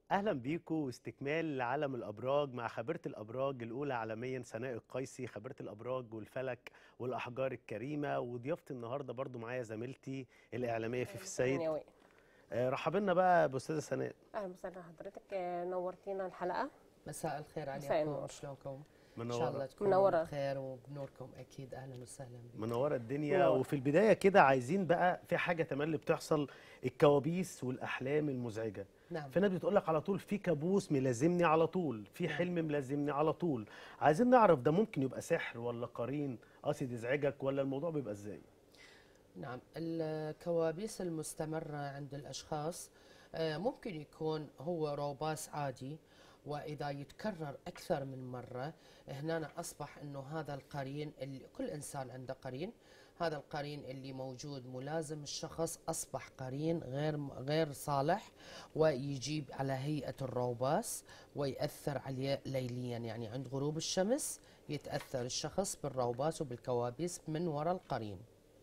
اهلا بيكم واستكمال لعالم الابراج مع خبيره الابراج الاولى عالميا سناء القيسي خبيره الابراج والفلك والاحجار الكريمه وضيافتي النهارده برضو معايا زميلتي الاعلاميه فيفي السيد ناوي. آه، رحبا لنا بقى باستاذه سناء اهلا وسهلا حضرتك آه، نورتينا الحلقه مساء الخير مساء عليكم النور. شلونكم؟ ان منورة. شاء الله تكونوا منورة. بخير وبنوركم اكيد اهلا وسهلا بكم منوره الدنيا منورة. وفي البدايه كده عايزين بقى في حاجه تملي بتحصل الكوابيس والاحلام المزعجه نعم في ناس بتقول لك على طول في كابوس ملازمني على طول في حلم ملازمني على طول عايزين نعرف ده ممكن يبقى سحر ولا قرين قاصد يزعجك ولا الموضوع بيبقى ازاي نعم الكوابيس المستمرة عند الأشخاص آه، ممكن يكون هو روباس عادي وإذا يتكرر أكثر من مرة هنا أصبح أنه هذا القرين اللي كل إنسان عنده قرين هذا القرين اللي موجود ملازم الشخص أصبح قرين غير غير صالح ويجيب على هيئة الروباس ويأثر عليه ليليا يعني عند غروب الشمس يتأثر الشخص بالروباس وبالكوابيس من وراء القرين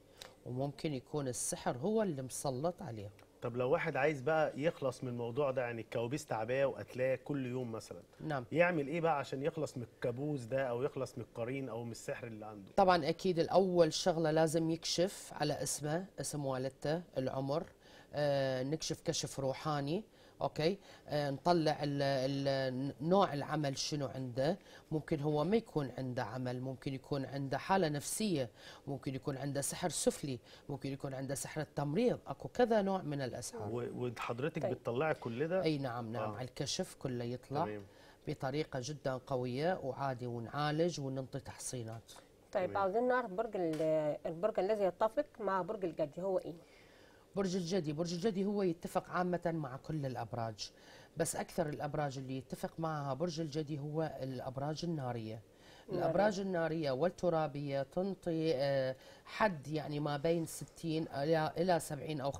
وممكن يكون السحر هو اللي مسلط عليه طب لو واحد عايز بقى يخلص من الموضوع ده يعني الكوابيس تعباه وقتلاه كل يوم مثلا نعم يعمل ايه بقى عشان يخلص من الكابوس ده او يخلص من القرين او من السحر اللي عنده طبعا اكيد الاول شغله لازم يكشف على اسمه اسم والدته العمر آه نكشف كشف روحاني اوكي آه نطلع ال ال نوع العمل شنو عنده ممكن هو ما يكون عنده عمل ممكن يكون عنده حاله نفسيه ممكن يكون عنده سحر سفلي ممكن يكون عنده سحر التمريض اكو كذا نوع من الاسحار و- وحضرتك طيب. بتطلعي كل ده اي نعم نعم آه. على الكشف كله يطلع تمام. بطريقه جدا قويه وعادي ونعالج وننطي تحصينات طيب تمام. عاوزين نعرف برج ال- البرج الذي يتفق مع برج الجدي هو ايه برج الجدي برج الجدي هو يتفق عامة مع كل الأبراج بس أكثر الأبراج اللي يتفق معها برج الجدي هو الأبراج النارية الأبراج النارية والترابية تنطي آه، حد يعني ما بين 60 إلى إلى 70 أو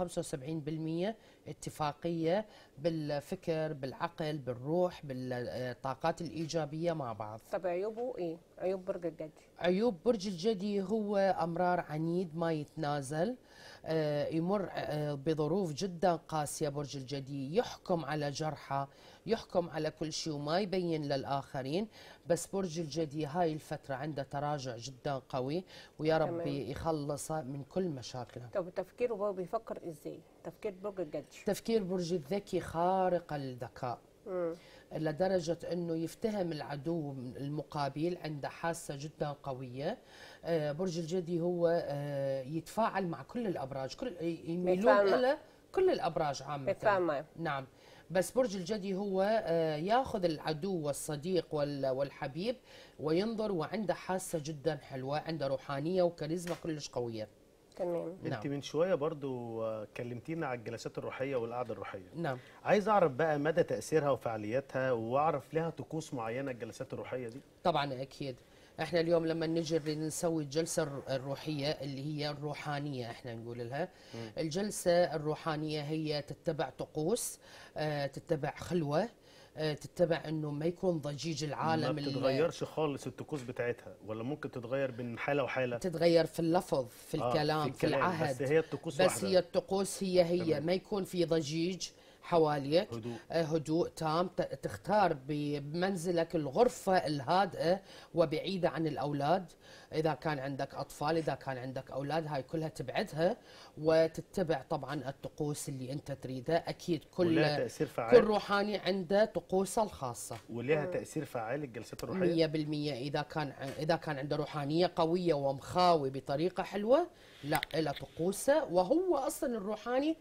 75% اتفاقية بالفكر بالعقل بالروح بالطاقات الإيجابية مع بعض طب عيوبه ايه عيوب برج الجدي عيوب برج الجدي هو امرار عنيد ما يتنازل آه، يمر آه، بظروف جدا قاسيه برج الجدي يحكم على جرحه يحكم على كل شيء وما يبين للاخرين بس برج الجدي هاي الفتره عنده تراجع جدا قوي ويا تمام. ربي يخلصه من كل مشاكله طب تفكيره هو بيفكر ازاي تفكير برج الجدي تفكير برج الذكي خارق الذكاء مم. لدرجة أنه يفتهم العدو المقابل عنده حاسة جدا قوية آه، برج الجدي هو آه، يتفاعل مع كل الأبراج كل يميلون بيتفاعل مع- إلى كل الأبراج عامة بيتفاعل معاه نعم بس برج الجدي هو آه، ياخذ العدو والصديق وال- والحبيب وينظر وعنده حاسة جدا حلوة عنده روحانية وكاريزما كلش قوية تمام انت نعم. من شويه برضو آه، كلمتينا على الجلسات الروحيه والقعده الروحيه نعم عايز اعرف بقى مدى تاثيرها وفعاليتها واعرف لها طقوس معينه الجلسات الروحيه دي طبعا اكيد احنا اليوم لما نجي نريد نسوي الجلسه الر- الروحيه اللي هي الروحانيه احنا نقول لها الجلسه الروحانيه هي تتبع طقوس آه، تتبع خلوه آه، تتبع انه ما يكون ضجيج ما العالم ال- بتتغيرش خالص الطقوس بتاعتها ولا ممكن تتغير بين حاله وحاله تتغير في اللفظ في آه، الكلام في, الكلام، العهد بس هي الطقوس بس واحدة. هي الطقوس هي هي تمام. ما يكون في ضجيج حواليك هدوء. آه، هدوء تام ت- تختار بمنزلك الغرفة الهادئة وبعيدة عن الأولاد إذا كان عندك أطفال إذا كان عندك أولاد هاي كلها تبعدها وتتبع طبعا الطقوس اللي أنت تريدها أكيد كل ولها تاثير كل فعال روحاني عنده طقوسه الخاصة ولها تاثير فعال الجلسات الروحيه مية بالمية إذا كان إذا كان عنده روحانية قوية ومخاوي بطريقة حلوة لا إلى طقوسه وهو أصلا الروحاني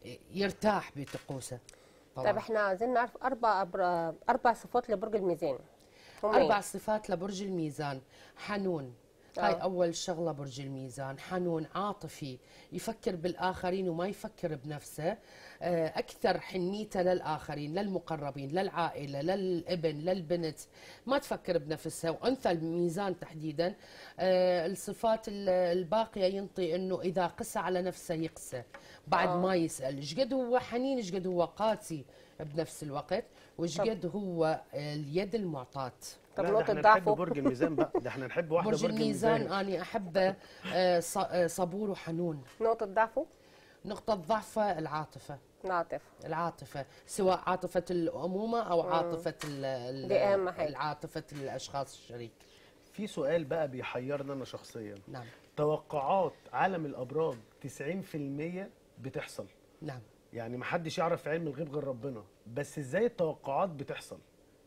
يرتاح بطقوسه طبعاً. طب احنا عايزين نعرف اربع أبر... اربع صفات لبرج الميزان هم أربع إيه؟ صفات لبرج الميزان حنون آه. هاي أول شغلة برج الميزان حنون عاطفي يفكر بالآخرين وما يفكر بنفسه آه، أكثر حنيته للآخرين للمقربين للعائلة للابن للبنت ما تفكر بنفسها وأنثى الميزان تحديدا آه، الصفات ال- الباقية ينطي أنه إذا قسى على نفسه يقسى بعد آه. ما يسأل ايش قد هو حنين ايش قد هو قاسي بنفس الوقت وايش طب. قد هو اليد المعطاة طب لا، ده نقطة احنا نحب ضعفه برج الميزان بقى ده احنا نحب واحده برج برج الميزان الميزان أنا أحبه آه، ص- آه، صبور وحنون نقطة ضعفه نقطة ضعفه العاطفة العاطفه العاطفة سواء عاطفة الأمومة أو عاطفة ال- ال- دي أهم حاجة. العاطفة الأشخاص الشريك في سؤال بقى بيحيرنا انا شخصيا نعم توقعات عالم الابراج 90% بتحصل نعم يعني محدش يعرف علم الغيب غير ربنا بس ازاي التوقعات بتحصل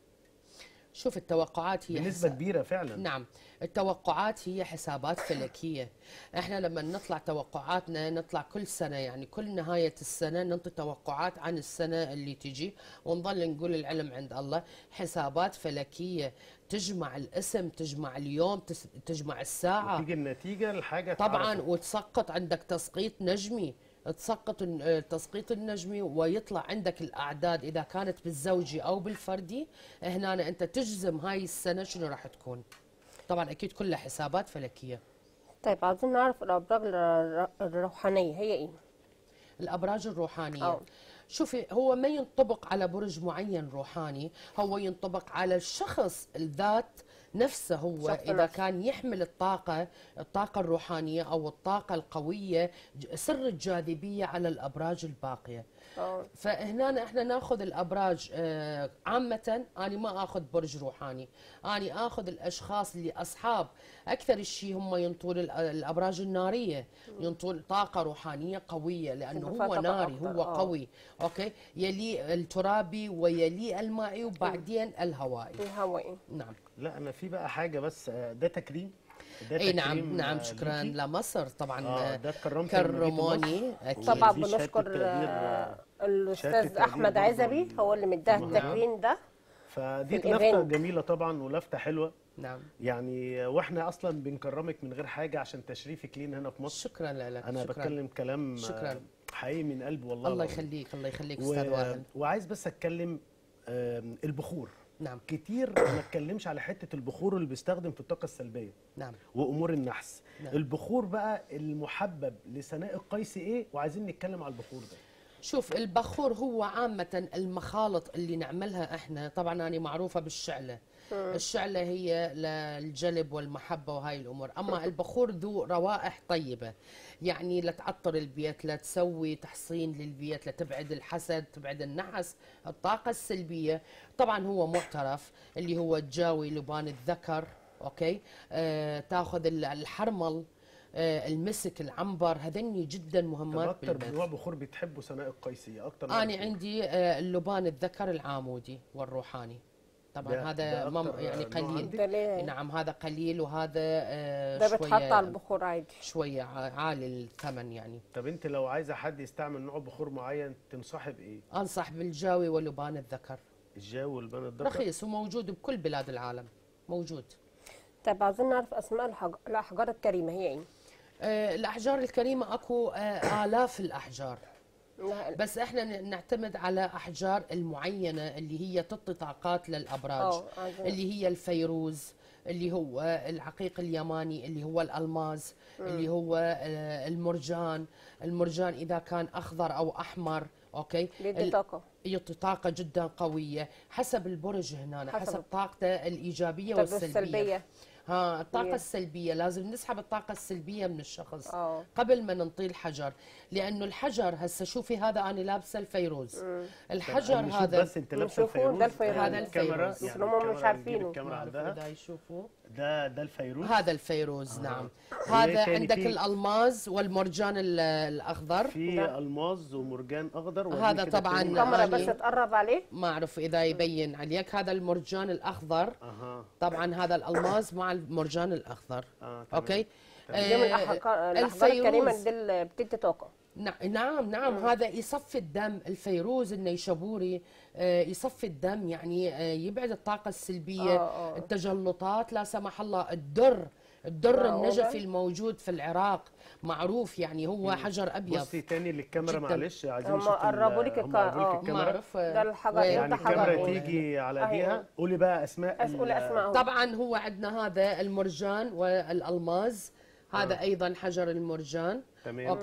شوف التوقعات هي بنسبه حساب- كبيره فعلا نعم التوقعات هي حسابات فلكية احنا لما نطلع توقعاتنا نطلع كل سنة يعني كل نهاية السنة ننطي توقعات عن السنة اللي تجي ونظل نقول العلم عند الله حسابات فلكية تجمع الاسم تجمع اليوم تس- تجمع الساعة تيجي النتيجه الحاجه طبعا اتعرفت. وتسقط عندك تسقيط نجمي تسقط الن- التسقيط النجمي ويطلع عندك الاعداد اذا كانت بالزوجي او بالفردي هنا انت تجزم هاي السنه شنو راح تكون طبعا اكيد كلها حسابات فلكيه طيب عاوزين نعرف الابراج الر- الروحانيه هي ايه الابراج الروحانيه أو. شوفي هو ما ينطبق على برج معين روحاني هو ينطبق على الشخص الذات نفسه هو شخص اذا نفسه. كان يحمل الطاقه الطاقه الروحانيه او الطاقه القويه ج- سر الجاذبيه على الابراج الباقيه اه فهنا احنا ناخذ الابراج آه، عامه انا ما اخذ برج روحاني انا اخذ الاشخاص اللي اصحاب اكثر الشيء هم ينطون ال- الابراج الناريه ينطون طاقه روحانيه قويه لانه يبقى هو فيها طاقة ناري أكثر، هو آه. قوي اوكي يلي الترابي ويلي المائي وبعدين الهوائي الهوائي نعم لا انا في بقى حاجه بس آه، ده تكريم ده اي نعم تكريم، نعم آه، شكرا ليكي. لمصر طبعا اه آه، ده اتكرمت لما جيت كرموني مصر. اكيد طبعا ودي شهادة بنشكر التقدير، آه، شهادة الاستاذ التقدير احمد برضه عزبي هو اللي مداها نعم. التكريم ده فدي في لفته الإيفنت. جميله طبعا ولفته حلوه نعم يعني واحنا اصلا بنكرمك من غير حاجه عشان تشريفك لينا هنا في مصر شكرا لك انا شكرا بتكلم كلام آه، شكراً. حقيقي من قلب والله الله العظيم. يخليك الله يخليك و... استاذ وائل وعايز بس اتكلم آم، البخور نعم كتير ما اتكلمش على حته البخور اللي بيستخدم في الطاقه السلبيه نعم وامور النحس نعم. البخور بقى المحبب لسناء القيسي ايه وعايزين نتكلم على البخور ده شوف البخور هو عامة المخالط اللي نعملها احنا طبعا أنا معروفة بالشعلة الشعلة هي للجلب والمحبة وهاي الأمور أما البخور ذو روائح طيبة يعني لتعطر البيت لتسوي تحصين للبيت لتبعد الحسد تبعد النحس الطاقة السلبية طبعا هو معترف اللي هو تجاوي لبان الذكر أوكي آه تاخذ ال- الحرمل آه المسك العنبر هذني جدا طب مهمات اكتر بالبيت نوع بخور بتحبه سناء القيسي اكتر نوع أنا بخور. عندي آه، اللبان الذكر العامودي والروحاني طبعا ده- هذا ده مم أكتر يعني نوع قليل عندك؟ ده ليه نعم هذا قليل وهذا آه، ده بيتحط على شوية البخور عادي شوية ع- عالي الثمن يعني طب انت لو عايزه حد يستعمل نوع بخور معين تنصحي بايه أنصح بالجاوي ولبان الذكر الجو والبان الدكر رخيص وموجود بكل بلاد العالم موجود طيب عاوزين نعرف اسماء الحج... الاحجار الكريمه هي ايه آه، الأحجار الكريمة أكو آه، آلاف الأحجار لا، بس احنا ن- نعتمد على احجار المعينه اللي هي تعطي طاقات للابراج اه عايزين- اللي هي الفيروز اللي هو العقيق اليماني اللي هو الالماس اللي هو آه، المرجان المرجان اذا كان اخضر او احمر اوكي بيدي ال- طاقه يعطي طاقه جدا قويه حسب البرج هنا حسب. حسب طاقته الايجابيه طب والسلبيه السلبيه ها الطاقة هي. السلبية لازم نسحب الطاقة السلبية من الشخص اه قبل ما ننطيه الحجر لأنه الحجر هسه شوفي هذا أنا لابسة الفيروز الحجر نشوف هذا بس انت لابسه نشوفه، الفيروز ده الفيروز. يعني هذا الكاميرا الفيروز. يعني بس هم مش الكاميرا عارفينه. نجيب الكاميرا ما أعرف عندها إذا يشوفوا ده ده الفيروز هذا الفيروز آه. نعم وإيه هذا تاني عندك في؟ الألماز والمرجان ال- الأخضر في الماظ ومرجان اخضر هذا وريني كده طبعاً تاني. الكاميرا يعني- بس تقرب عليه ما أعرف إذا يبين عليك هذا المرجان الأخضر اها طبعا هذا الألماز مع المرجان الأخضر اه تمام. أوكي دي من الأحجار الأحجار الكريمة دي اللي بتدي طاقة نع- نعم نعم هذا يصفي الدم الفيروز النيشابوري آه، يصفي الدم يعني آه، يبعد الطاقة السلبية آه، آه. التجلطات لا سمح الله الدر الدر آه، النجفي والله. الموجود في العراق معروف يعني هو حجر أبيض بصي تاني للكاميرا جداً. معلش عايزين هم نشوف ال- قربوا لك هم الكا- قربوا لك آه. ما الكاميرا أعرف آه، ده الحجر وين- يعني ده حجر الكاميرا إيه؟ تيجي على أيوة. ايديها قولي بقى اسماء ال- قول اسمائهم طبعا هو عندنا هذا المرجان والألماز هذا آه. أيضا حجر المرجان تمام أوكي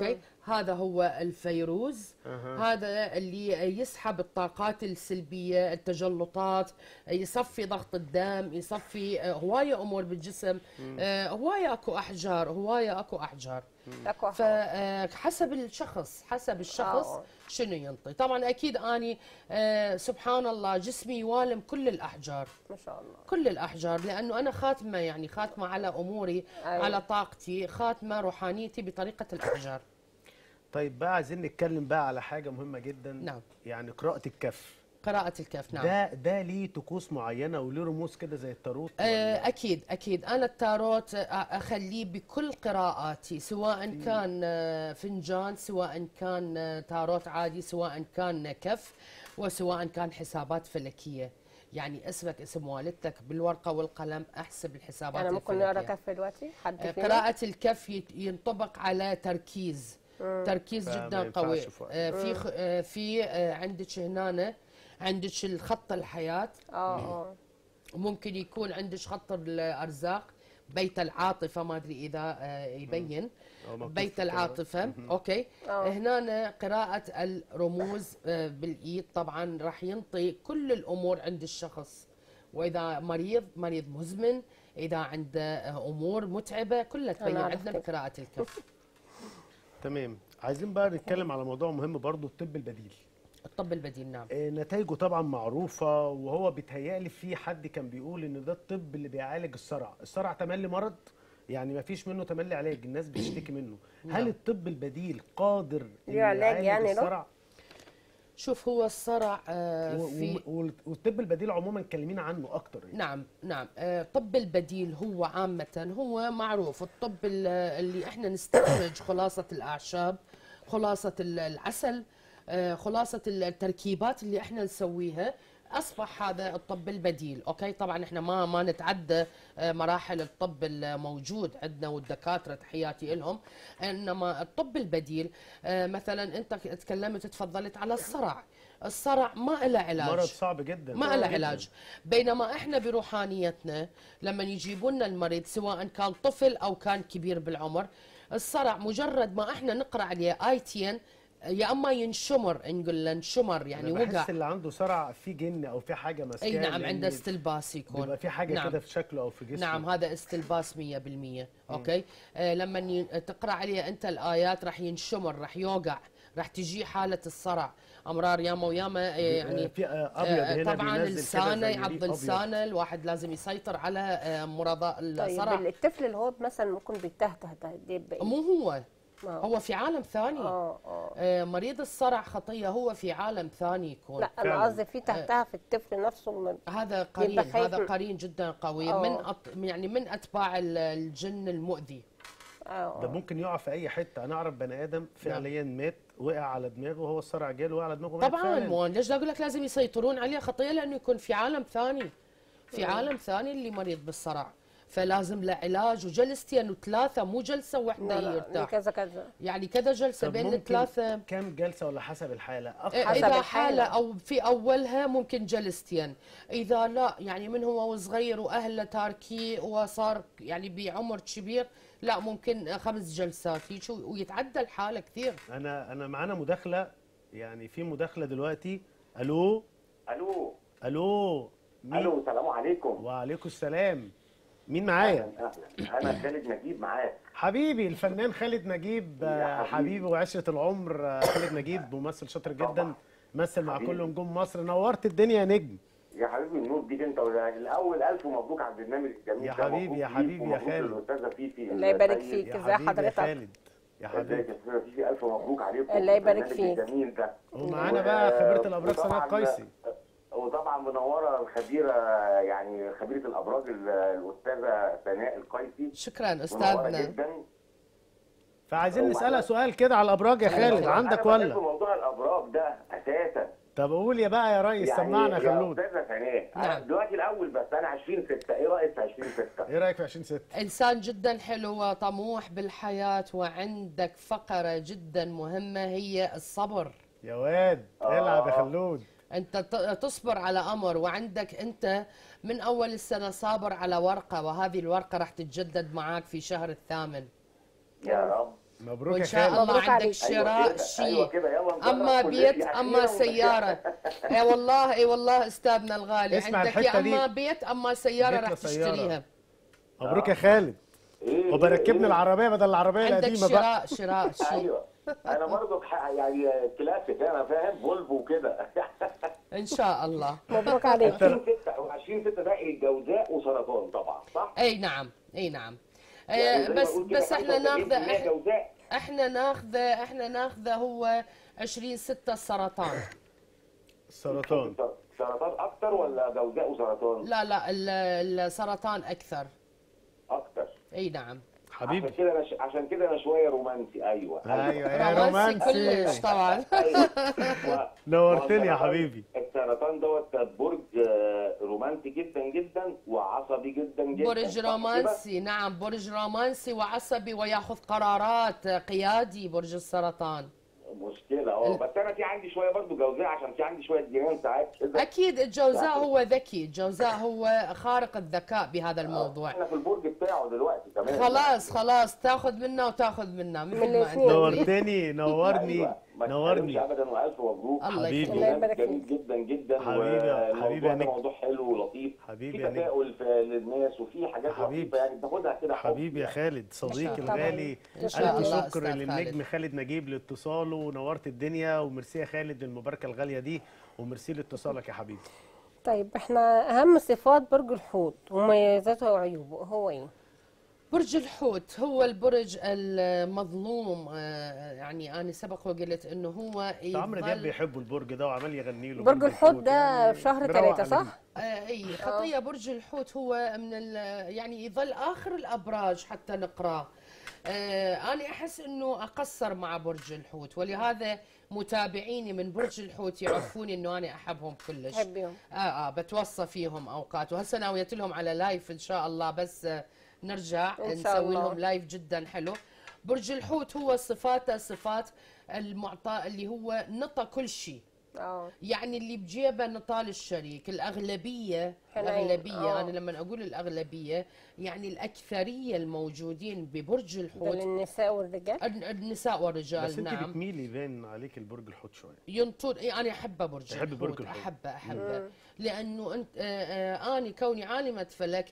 هذا هو الفيروز أها. هذا اللي يسحب الطاقات السلبية التجلطات يصفي ضغط الدم يصفي آه، هواية أمور بالجسم آه، هواية أكو أحجار هواية أكو أحجار اكو فحسب الشخص حسب الشخص آه. شنو ينطي طبعا أكيد أني آه، سبحان الله جسمي يوالم كل الأحجار ما شاء الله كل الأحجار لأنه أنا خاتمة يعني خاتمة على أموري أيوة. على طاقتي خاتمة روحانيتي بطريقة الأحجار طيب بقى عايزين نتكلم بقى على حاجه مهمه جدا نعم. يعني قراءه الكف قراءة الكف نعم ده ده ليه طقوس معينه وليه رموز كده زي التاروت ولا- آه، أكيد أكيد أنا التاروت آه، أخليه بكل قراءاتي سواء كان آه، فنجان سواء كان آه، تاروت عادي سواء كان كف وسواء كان حسابات فلكية يعني اسمك اسم والدتك بالورقة والقلم أحسب الحسابات انا ممكن نقرا الفلكية. كف دلوقتي حد آه، فينا قراءة الكف يت- ينطبق على تركيز تركيز فما جدا ينفعش قوي في وقت. آه، في خ- آه، في آه، عندك هنا عندك الخط الحياة اه اه ممكن يكون عندك خط الارزاق بيت العاطفه ما ادري اذا آه، يبين أو مكتوب بيت في الكاميرا. العاطفه اوكي آه. هنا قراءه الرموز آه، بالايد طبعا راح ينطي كل الامور عند الشخص واذا مريض مريض مزمن اذا عنده آه، امور متعبه كلها تبين أنا أعرف عندنا كده. بقراءه الكف تمام عايزين بقى نتكلم على موضوع مهم برضو الطب البديل الطب البديل نعم آه، نتائجه طبعا معروفه وهو بيتهيألي في حد كان بيقول ان ده الطب اللي بيعالج الصرع الصرع تملي مرض يعني ما فيش منه تملي علاج الناس بتشتكي منه هل الطب البديل قادر إنه ليه علاج يعالج يعني له؟ الصرع شوف هو الصرع آه، و- في و- وال- والطب البديل عموما كلمينا عنه اكتر يعني. نعم نعم آه، الطب البديل هو عامة هو معروف الطب ال- اللي احنا نستخرج خلاصة الأعشاب خلاصة ال- العسل آه، خلاصة التركيبات اللي احنا نسويها اصبح هذا الطب البديل اوكي طبعا احنا ما ما نتعدى آه، مراحل الطب الموجود عندنا والدكاتره تحياتي لهم انما الطب البديل آه، مثلا انت تكلمت تفضلت على الصرع الصرع ما له علاج مرض صعب جدا ما له جداً. علاج بينما احنا بروحانيتنا لما يجيبوا لنا المريض سواء كان طفل او كان كبير بالعمر الصرع مجرد ما احنا نقرا عليه ايتين يا اما ينشمر نقول له انشمر يعني أنا وقع بحس اللي عنده صرع في جن او في حاجه ماسكاه اي نعم لأن عنده استلباس يكون بيبقى في حاجه نعم. كده في شكله او في جسمه نعم هذا استلباس 100% اوكي آه لما ي- تقرا عليه انت الايات راح ينشمر راح يوقع راح تجي حاله الصرع امرار ياما وياما آه يعني في آه، ابيض آه، هنا طبعا بينزل كده لسانه زي يعض ريق أبيض. لسانه الواحد لازم يسيطر على آه، مرضى طيب الصرع الطفل اللي هو مثلا ممكن بيتهته ده دي بقى مو هو آه. هو في عالم ثاني اه اه آه، مريض الصرع خطيه هو في عالم ثاني يكون لا فعلاً. انا قصدي في تحتها في الطفل نفسه من هذا قرين يبقى خايف هذا من- قرين جدا قوي آه. من أط... يعني من اتباع ال- الجن المؤذي اه ده ممكن يقع في اي حته انا اعرف بني ادم فعليا مات وقع على دماغه وهو الصرع جاله وقع على دماغه مات طبعا فعلاً. مو ليش اقول لك لازم يسيطرون عليه خطيه لانه يكون في عالم ثاني في نعم. عالم ثاني اللي مريض بالصرع فلازم له علاج وجلستين وثلاثه مو جلسه واحده لا لا يرتاح كذا كذا يعني كذا جلسه طب بين ممكن الثلاثه كام جلسه ولا حسب الحاله إيه، اكتر حسب اذا الحالة. حاله او في اولها ممكن جلستين اذا لا يعني من هو صغير واهله تاركيه وصار يعني بعمر كبير لا ممكن خمس جلسات هيك ويتعدى الحاله كثير انا انا معانا مداخله يعني في مداخله دلوقتي الو الو الو مين الو السلام عليكم وعليكم السلام مين معايا اهلا انا خالد نجيب معاك حبيبي الفنان خالد نجيب يا آه، حبيبي. حبيبي وعشره العمر آه، خالد نجيب ممثل شاطر جدا طبعا. مثل مع حبيبي. كل نجوم مصر نورت الدنيا يا نجم يا حبيبي النور بيك انت ولا- الاول الف مبروك على البرنامج الجميل يا ده. حبيبي، مبروك يا ليك حبيبي، يا ومبروك خالد. للاستاذه فيفي الله يبارك السيد. فيك. يا ازاي حبيبي يا حضرتك؟ خالد يا ازيك حبيبي يا استاذه فيفي الف مبروك عليكم الله يبارك البرنامج فيك. الجميل ده ومعانا و- بقى خبيره الابراج سناء وطبعاً- قيسي وطبعا منوره الخبيره يعني خبيره الابراج ال- الاستاذه سناء القيسي شكرا منوره استاذنا جدا فعايزين هو نسالها أنا- سؤال كده على الابراج يا خالد أنا عندك بحب ولا موضوع الابراج ده اساسا طب قول يا بقى يا ريس سمعنا يا خلود يا استاذه سناء نعم. أنا دلوقتي الاول بس انا 20 6 ايه رايك في 20 6 ايه رايك في 20 6 انسان جدا حلو وطموح بالحياه وعندك فقره جدا مهمه هي الصبر يا واد آه. العب يا خلود انت ت- تصبر على امر وعندك انت من اول السنه صابر على ورقه وهذه الورقه راح تتجدد معاك في شهر الثامن يا رب مبروك وان يا شاء خالد الله مبروك عندك عليك. شراء ايوه شيء كده ايوه كده يلا اما نجرب بيت كلنا اما أخيراً سياره اي والله اي والله استاذنا الغالي اسمع عندك يا الحتة دي. اما بيت اما سياره بيت راح وسيارة. تشتريها مبروك يا خالد إيه وبركبني إيه العربيه بدل العربيه عندك القديمه بقى شراء شراء شيء ايوه انا برضه بح- يعني كلاسيك انا فاهم فولفو كده ان شاء الله مبروك عليك 20 6 20 6 ده الجوزاء وسرطان طبعا صح؟ اي نعم اي نعم يعني آه زي ما بس بقول كده بس احنا 75% ناخذه إح- جوزاء احنا ناخذه احنا ناخذه هو 20 6 السرطان السرطان سرطان اكتر ولا جوزاء وسرطان؟ لا لا ال- السرطان اكثر اكتر اي نعم حبيبي عشان كده انا ش... عشان كده انا شويه رومانسي ايوه ايوه يا رومانسي كلش رومانسي طبعا أيوة. و- نورتني يا والسرطان- حبيبي السرطان دوت برج آه، رومانسي جدا جدا وعصبي جدا جدا برج صح كده؟ رومانسي نعم برج رومانسي وعصبي وياخذ قرارات قيادي برج السرطان مشكله اه ال- بس انا في عندي شويه برضو جوزاء عشان في عندي شويه جنان ساعات كده اكيد الجوزاء هو ذكي الجوزاء هو خارق الذكاء بهذا الموضوع احنا في البرج بتاعه دلوقتي كمان خلاص خلاص تاخذ منا وتاخذ منا مثل من ما الاثنين. انت نورتني نورني أيوة. ما نورني تتكلمش ابدا والف مبروك الله حبيبي. يخليك الله يبارك جميل فيك. جدا جدا حبيبي- والموضوع حبيبي يا ده نجم. موضوع حلو ولطيف حبيبي في يا نجم. تفاؤل في للناس وفي حاجات حبيبي. لطيفه يعني بتاخدها كده حب حبيبي يا يعني. خالد صديقي طبعاً. الغالي إن شاء ألف الله شكر أستاذ للنجم خالد. خالد نجيب لاتصاله ونورت الدنيا وميرسي يا خالد للمباركة الغالية دي وميرسي لاتصالك يا حبيبي طيب احنا اهم صفات برج الحوت ومميزاته وعيوبه هو ايه برج الحوت هو البرج المظلوم آه، يعني انا سبق وقلت انه هو عمرو دياب يظل بيحب البرج ده وعمال يغني له برج الحوت ده يعني في شهر بيروق ثلاثة علينا. صح؟ آه، اي خطيه برج الحوت هو من ال- يعني يظل اخر الابراج حتى نقراه آه انا احس انه اقصر مع برج الحوت ولهذا متابعيني من برج الحوت يعرفون انه انا احبهم كلش تحبيهم اه اه بتوصى فيهم اوقات وهسه ناويت لهم على لايف ان شاء الله بس آه نرجع إن شاء نسوي الله. لهم لايف جدا حلو برج الحوت هو صفاته صفات المعطى اللي هو نطى كل شيء اه يعني اللي بجيبه نطال الشريك الأغلبية حنين. الأغلبية آه. أنا لما أقول الأغلبية يعني الأكثرية الموجودين ببرج ده الحوت للنساء والرجال الن- النساء والرجال بس انت نعم بتميلي باين عليك البرج الحوت شويه ينطون إيه أنا أحبه برج تحب الحوت برج الحوت. أحبه أحبه لأنه أنت آه آه أنا كوني عالمة فلك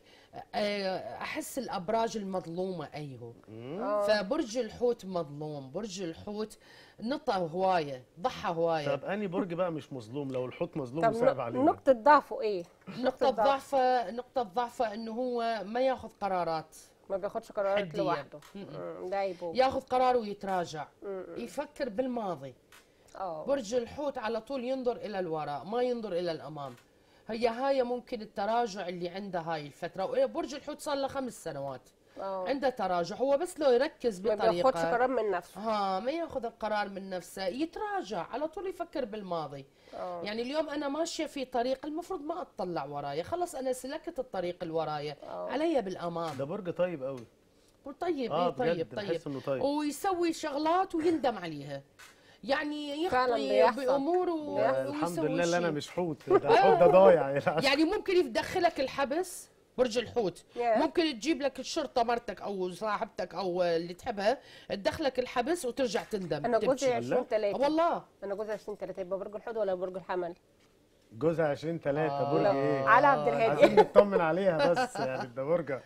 آه أحس الأبراج المظلومة أيهو اه فبرج الحوت مظلوم برج الحوت نطى هواية ضحى هواية طب اني برج بقى مش مظلوم لو الحوت مظلوم طب وصعب ن- عليه نقطة ضعفه ايه؟ نقطة ضعف. ضعفه نقطة ضعفه انه هو ما ياخذ قرارات ما بياخدش قرارات حدية. لوحده م-م. مم، ده عيبه ياخذ قرار ويتراجع يفكر بالماضي اه برج الحوت على طول ينظر الى الوراء ما ينظر الى الامام هي هاي ممكن التراجع اللي عنده هاي الفترة برج الحوت صار له خمس سنوات اه عنده تراجع هو بس لو يركز ما بياخدش بطريقة قرار من نفسه ها ما ياخذ القرار من نفسه يتراجع على طول يفكر بالماضي اه يعني اليوم انا ماشيه في طريق المفروض ما اطلع ورايا خلص انا سلكت الطريق اللي ورايا آه. علي بالامام ده برج طيب قوي طيب اه إيه طيب بجد طيب بحس انه طيب ويسوي شغلات ويندم عليها يعني فعلاً يخطي بيحصل. بامور و- ده الحمد ويسوي لله اللي انا شيء. مش حوت ده الحوت ده ضايع يعني يعني ممكن يدخلك الحبس برج الحوت ياه. ممكن تجيب لك الشرطه مرتك او صاحبتك او اللي تحبها تدخلك الحبس وترجع تندم انا تبكي. جوزي 20 آه 3 والله انا جوزي 20 3 يبقى برج الحوت ولا برج الحمل جوزها 20 3 آه. برج لا، ايه على عبد الهادي عايزين نطمن عليها بس يعني ده برج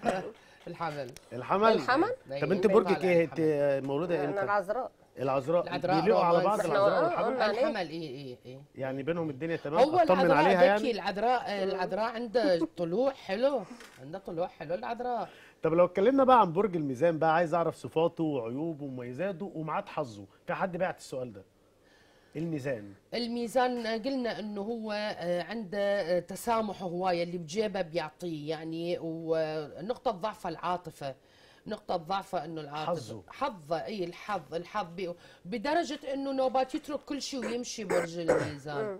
الحمل الحمل الحمل؟ طب انت يبقى برجك طالع ايه الحمل. انت مولوده انا امتى العذراء العذراء العذراء بيليقوا على بعض رومانسي. العذراء إحنا- آه، والحمل قلنا عليه. الحمل ايه ايه ايه يعني بينهم الدنيا تمام هو اطمن العذراء عليها ذكي يعني العذراء العذراء عنده طلوع حلو عنده طلوع حلو العذراء طب لو اتكلمنا بقى عن برج الميزان بقى عايز اعرف صفاته وعيوبه ومميزاته وميعاد حظه في حد بعت السؤال ده الميزان الميزان قلنا انه هو آه، عنده آه، تسامح هوايه اللي بجيبه بيعطيه يعني ونقطه ضعفه العاطفه نقطة ضعفه انه العاطفة حظه. حظه اي الحظ الحظ بي- بدرجة انه نوبات يترك كل شيء ويمشي برج الميزان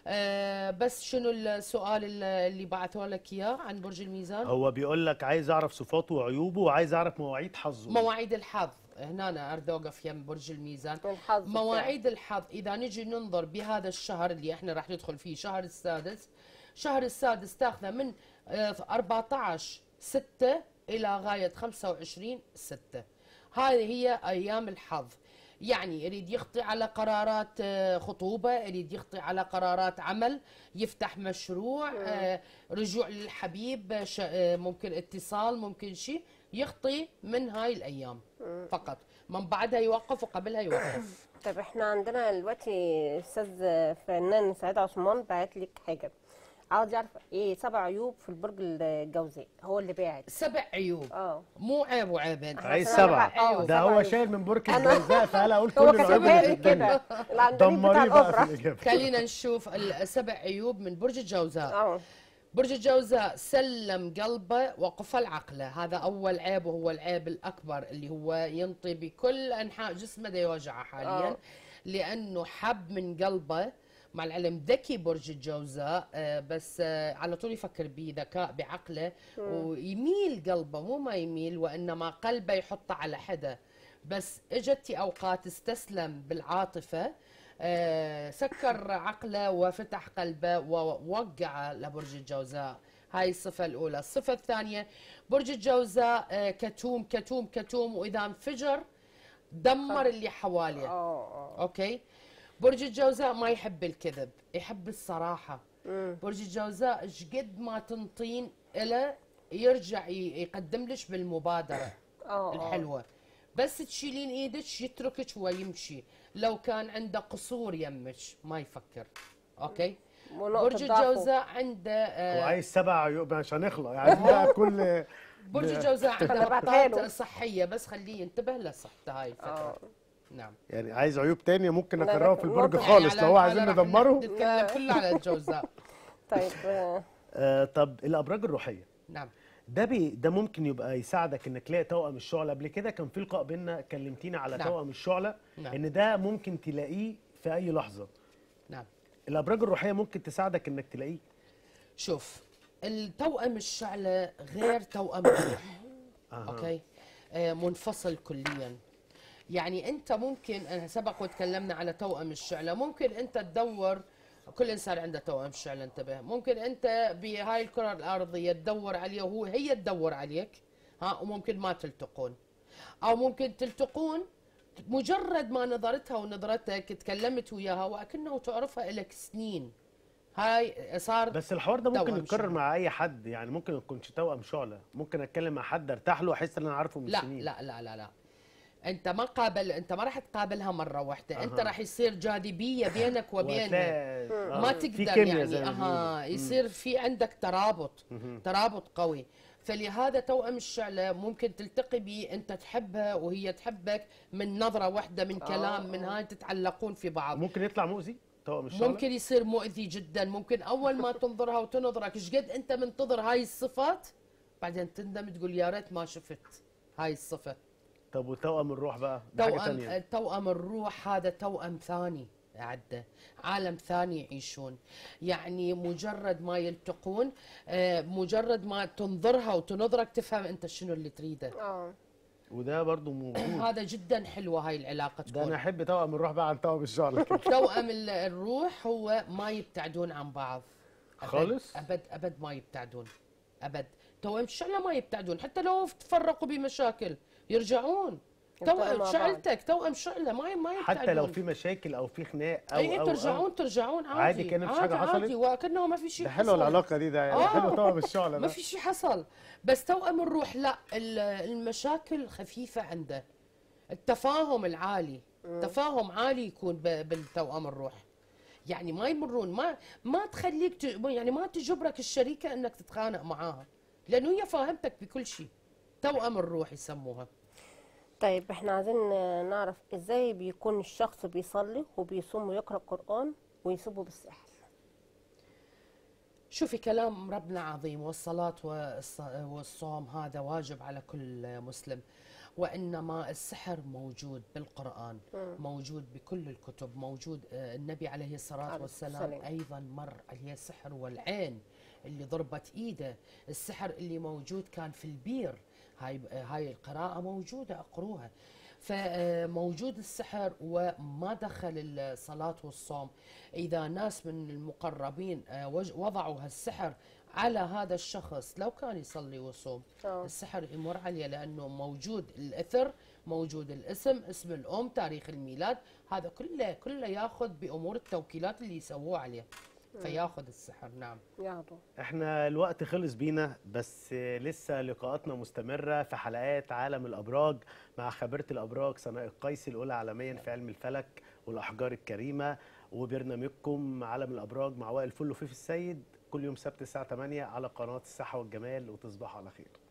آه بس شنو السؤال اللي اللي بعثوا لك اياه عن برج الميزان؟ هو بيقول لك عايز اعرف صفاته وعيوبه وعايز اعرف مواعيد حظه مواعيد الحظ هنا أنا اريد اوقف يم برج الميزان الحظ بتاعه. مواعيد الحظ اذا نجي ننظر بهذا الشهر اللي احنا راح ندخل فيه شهر السادس شهر السادس تاخذه من آه، 14 6 الى غايه 25 6 هذه هي ايام الحظ يعني يريد يخطي على قرارات آه، خطوبه يريد يخطي على قرارات عمل يفتح مشروع آه، رجوع للحبيب آه، ش- آه، ممكن اتصال ممكن شيء يخطي من هاي الايام فقط من بعدها يوقف وقبلها يوقف طيب احنا عندنا دلوقتي استاذ فنان سعيد عثمان بعت لك حاجه عاوز يعرف ايه سبع عيوب في البرج الجوزاء هو اللي باعت سبع عيوب اه مو عيب وعيبين عايز عشان أنا سبعة بقى- آه، ده سبعة هو عيوب. شايل من برج أنا- الجوزاء فقال اقول هو كل العيوب كاتبها اللي لي قدامي كده العندليب بتاع دمريه بقى في الاوبرا الاجابه خلينا نشوف السبع عيوب من برج الجوزاء اه برج الجوزاء سلم قلبه وقفل عقله هذا أول عيب وهو العيب الأكبر اللي هو ينطي بكل أنحاء جسمه دا يوجعه حاليا آه. لأنه حب من قلبه مع العلم ذكي برج الجوزاء آه، بس آه، على طول يفكر بذكاء بعقله ويميل قلبه مو ما يميل وإنما قلبه يحطه على حده بس اجت اوقات استسلم بالعاطفه آه، سكر عقله وفتح قلبه ووقع لبرج الجوزاء هاي الصفة الأولى الصفة الثانية برج الجوزاء آه، كتوم كتوم كتوم وإذا انفجر دمر اللي حواليه اه أوكي برج الجوزاء ما يحب الكذب يحب الصراحة مم. برج الجوزاء ايش قد ما تنطين إله يرجع ي- يقدم لش بالمبادرة اه الحلوة بس تشيلين ايدك يتركك ويمشي لو كان عنده قصور يمك ما يفكر اوكي ونقطة برج ضعفه. الجوزاء عنده آه، وعايز سبع عيوب مش هنخلق يعني بقى كل برج الجوزاء عنده أنا بعتها له. نقاط صحية بس خليه ينتبه لصحته هاي الفترة اه نعم يعني عايز عيوب تانية ممكن لا، اكررها لا، في البرج نقطة. خالص على- لو هو على عايزين راح ندمره نتكلم كله على الجوزاء طيب آه، آه طب الابراج الروحيه نعم ده بي ده ممكن يبقى يساعدك انك تلاقي توأم الشعلة قبل كده كان في لقاء بينا كلمتينا على نعم. توأم الشعلة نعم. ان ده ممكن تلاقيه في اي لحظة نعم الابراج الروحية ممكن تساعدك انك تلاقيه شوف التوأم الشعلة غير توأم الروح أها. اوكي آه منفصل كليا يعني انت ممكن أنا سبق وتكلمنا على توأم الشعلة ممكن انت تدور كل انسان عنده توأم شعلة انتبه ممكن انت بهاي الكرة الارضية تدور عليه وهو هي تدور عليك ها وممكن ما تلتقون او ممكن تلتقون مجرد ما نظرتها ونظرتك تكلمت وياها وأكنه تعرفها لك سنين هاي صار بس الحوار ده ممكن توأم يتكرر شعلة. مع اي حد يعني ممكن ما يكونش توأم شعلة ممكن اتكلم مع حد ارتاح له احس ان انا عارفه من لا سنين لا لا لا لا انت ما قابل انت ما راح تقابلها مره واحده انت أها. راح يصير جاذبيه بينك وبينها وهتلاقي- آه، ما في تقدر كيمياء زي يعني ما اها بيقولوا. يصير في عندك ترابط مهم. ترابط قوي فلهذا توأم الشعلة ممكن تلتقي به انت تحبها وهي تحبك من نظرة واحدة من كلام من هاي تتعلقون في بعض ممكن يطلع مؤذي توأم الشعلة ممكن يصير مؤذي جدا ممكن اول ما تنظرها وتنظرك ايش قد انت منتظر هاي الصفات بعدين تندم تقول يا ريت ما شفت هاي الصفه طب وتوأم الروح بقى ده حاجة توأم تانية توأم الروح هذا توأم ثاني عده عالم ثاني يعيشون يعني مجرد ما يلتقون آه، مجرد ما تنظرها وتنظرك تفهم انت شنو اللي تريده اه وده برضو موجود هذا جدا حلوه هاي العلاقه ده انا تكون احب توأم الروح بقى عن توأم الشعلة كده. توأم ال- الروح هو ما يبتعدون عن بعض أبد خالص؟ ابد ابد ما يبتعدون ابد توأم الشعلة ما يبتعدون حتى لو تفرقوا بمشاكل يرجعون يرجعوا توأم مع بعض. شعلتك توأم شعلة ما ما يبتعدون حتى لو في مشاكل او في خناق او اي او ترجعون أو ترجعون عادي عادي كأن مفيش حاجة عادي حصلت؟ عادي وكأنه ما في شيء ده حلوه حصل. العلاقة دي ده يعني آه. حلو توأم الشعلة ما ده في شيء حصل بس توأم الروح لا ال- المشاكل خفيفة عنده التفاهم العالي تفاهم عالي يكون ب- بالتوأم الروح يعني ما يمرون ما ما تخليك ت... يعني ما تجبرك الشريكة انك تتخانق معاها لانه هي فاهمتك بكل شيء توأم الروح يسموها طيب احنا عايزين آه، نعرف ازاي بيكون الشخص بيصلي وبيصوم ويقرأ قرآن ويصوبه بالسحر شوفي كلام ربنا عظيم والصلاة والص- والصوم هذا واجب على كل مسلم وإنما السحر موجود بالقرآن موجود بكل الكتب موجود آه، النبي عليه الصلاة عليه والسلام السلام. أيضا مر عليه السحر والعين اللي ضربت إيده السحر اللي موجود كان في البير هاي هاي القراءة موجودة اقروها فموجود السحر وما دخل الصلاة والصوم إذا ناس من المقربين آه، وج- وضعوا هالسحر على هذا الشخص لو كان يصلي ويصوم آه. السحر يمر عليه لأنه موجود الأثر موجود الاسم اسم الأم تاريخ الميلاد هذا كله كله ياخذ بأمور التوكيلات اللي يسووه عليه فياخذ السحر نعم ياخدوا احنا الوقت خلص بينا بس لسه لقاءاتنا مستمرة في حلقات عالم الأبراج مع خبيرة الأبراج سناء القيسي الأولى عالميا في علم الفلك والأحجار الكريمة وبرنامجكم عالم الأبراج مع وائل فل وفيف السيد كل يوم سبت الساعة 8 على قناة الصحة والجمال وتصبحوا على خير